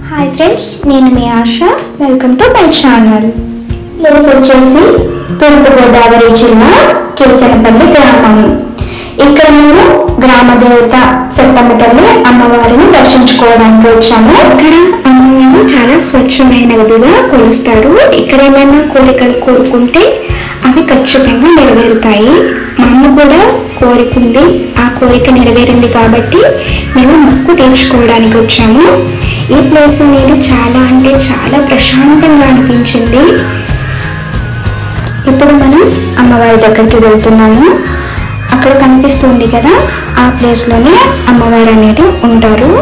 hi friends నేను మీ Asha welcome to my channel place వచ్చేసి తూర్పుగోదావరి జిల్లా కిరచనపల్లి గ్రామం ఇక్కడ మేము గ్రామ దేవత సత్తమ్మ తల్లి అమ్మవారిని దర్శించుకోవడానికి వచ్చాము ఇక్కడ అమ్మవారిని చాలా స్వచ్ఛమైనదిగా కొలుస్తారు ఇక్కడ ఏమైనా కోరికలు కోరుకుంటే అవి ఖచ్చితంగా నెరవేరుతాయి మా అమ్మ కూడా కోరికుంది ఆ కోరిక నెరవేరింది కాబట్టి మేము మొక్కు తీర్చుకోవడానికి వచ్చాము ఈ ప్లేస్ అనేది చాలా అంటే చాలా ప్రశాంతంగా అనిపించింది ఇప్పుడు మనం అమ్మవారి దగ్గరికి వెళ్తున్నాము అక్కడ కనిపిస్తుంది కదా ఆ ప్లేస్లోనే అమ్మవారు అనేది ఉంటారు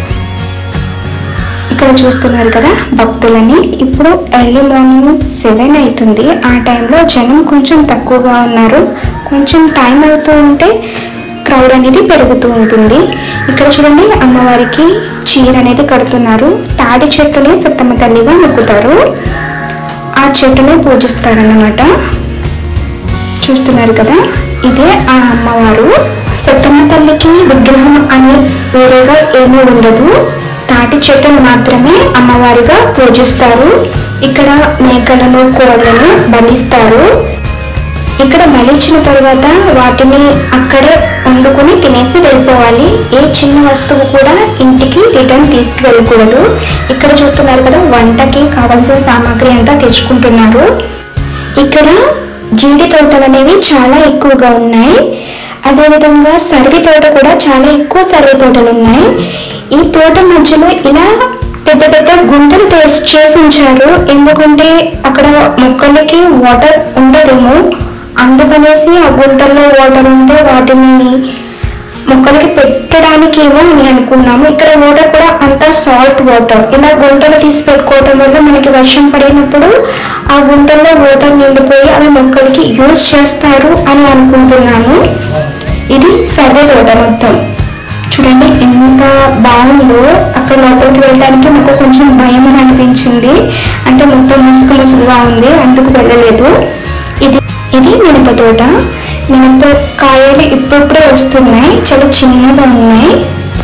ఇక్కడ చూస్తున్నారు కదా భక్తులని ఇప్పుడు ఎర్లీ మార్నింగ్ సెవెన్ అవుతుంది ఆ టైంలో జనం కొంచెం తక్కువగా ఉన్నారు కొంచెం టైం అవుతూ ఉంటే క్రౌడ్ అనేది పెరుగుతూ ఉంటుంది ఇక్కడ చూడండి అమ్మవారికి చీర అనేది కడుతున్నారు తాడి చెట్టుని సత్తమ్మ తల్లిగా మొక్కుతారు ఆ చెట్టుని పూజిస్తారన్నమాట చూస్తున్నారు కదా ఇదే ఆ అమ్మవారు సత్తమ్మ తల్లికి విగ్రహం అని వేరేగా ఏమీ ఉండదు తాటి చెట్టును మాత్రమే అమ్మవారిగా పూజిస్తారు ఇక్కడ మేకలను కోళ్ళను బలిస్తారు ఇక్కడ బలిచ్చిన తర్వాత వాటిని అక్కడే వండుకొని తినేసి వెళ్ళిపోవాలి ఏ చిన్న వస్తువు కూడా ఇంటికి రిటర్న్ తీసుకువెళ్ళకూడదు ఇక్కడ చూస్తున్నారు కదా వంటకి కావాల్సిన సామాగ్రి అంతా తెచ్చుకుంటున్నారు ఇక్కడ జీడి తోటలు అనేవి చాలా ఎక్కువగా ఉన్నాయి అదేవిధంగా సరిగి తోట కూడా చాలా ఎక్కువ సరిగి తోటలు ఉన్నాయి ఈ తోట మధ్యలో ఇలా పెద్ద పెద్ద గుంటలు చేసి చేసి ఉంచారు ఎందుకంటే అక్కడ మొక్కలకి వాటర్ ఉండదేమో అందుకనేసి ఆ గుంటల్లో వాటర్ ఉంటే వాటిని మొక్కలకి పెట్టడానికి ఏమో అని అనుకున్నాము ఇక్కడ వాటర్ కూడా అంతా సాల్ట్ వాటర్ ఇలా గుంటలు తీసి పెట్టుకోవటం వల్ల మనకి వర్షం పడినప్పుడు ఆ గుంటల్లో వాటర్ నిండిపోయి అవి మొక్కలకి యూజ్ చేస్తారు అని అనుకుంటున్నాను ఇది సర్వే తోట మొత్తం చూడండి ఎంత బాగుందో అక్కడ లోపలికి వెళ్ళడానికి నాకు కొంచెం భయం అని అనిపించింది అంటే మొత్తం ముసుగు ముసుగుగా ఉంది అందుకు వెళ్ళలేదు ఇది ఇది మినప తోట మినప కాయలు ఇప్పుడిప్పుడే వస్తున్నాయి చాలా చిన్నగా ఉన్నాయి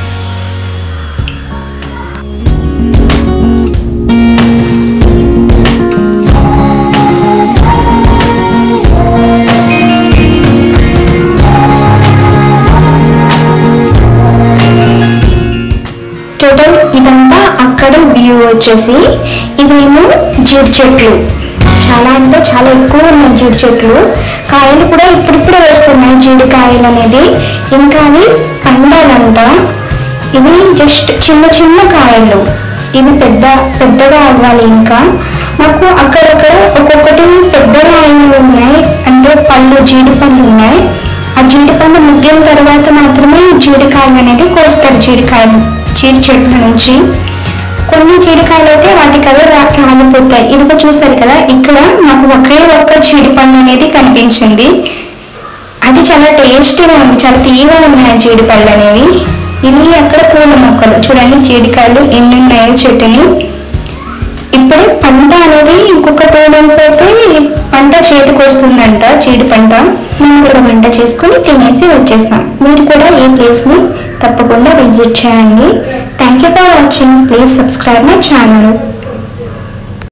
టోటల్ ఇదంతా అక్కడ వ్యూ వచ్చేసి ఇదేమో జీడి చెట్లు చాలా అంటే చాలా ఎక్కువ ఉన్నాయి జీడి చెట్లు కాయలు కూడా ఇప్పుడిప్పుడే వస్తున్నాయి జీడి కాయలు అనేది ఇంకా అవి పండాలంట ఇవి జస్ట్ చిన్న చిన్న కాయలు ఇవి పెద్ద పెద్దగా అవ్వాలి ఇంకా మాకు అక్కడక్కడ ఒక్కొక్కటి పెద్దగా అయినవి ఉన్నాయి అంటే పళ్ళు జీడి పళ్ళు ఉన్నాయి ఆ జీడి పండు ముగ్గిన తర్వాత మాత్రమే జీడికాయలు అనేది కోస్తారు జీడికాయలు జీడి చెట్ల నుంచి కొన్ని జీడికాయలు అయితే వాటికి అవే రా- రాలిపోతాయి ఇదిగో చూసారు కదా ఇక్కడ నాకు ఒకే ఒక్క జీడి పండు అనేది కనిపించింది అది చాలా టేస్టీగా ఉంది చాలా తీయగా ఉన్నాయి ఆ జీడి పళ్ళు అనేవి ఇవి అక్కడ పూల మొక్కలు చూడండి జీడికాయలు ఎన్ని ఉన్నాయో చెట్టుని ఇప్పుడు పంట అనేది ఇంకొక టూ డేస్ అయితే పంట చేతికి వస్తుందంట చీడి పంట మేము కూడా వంట చేసుకుని తినేసి వచ్చేస్తాం మీరు కూడా ఈ ప్లేస్ ని తప్పకుండా విజిట్ చేయండి thank you for watching please subscribe my channel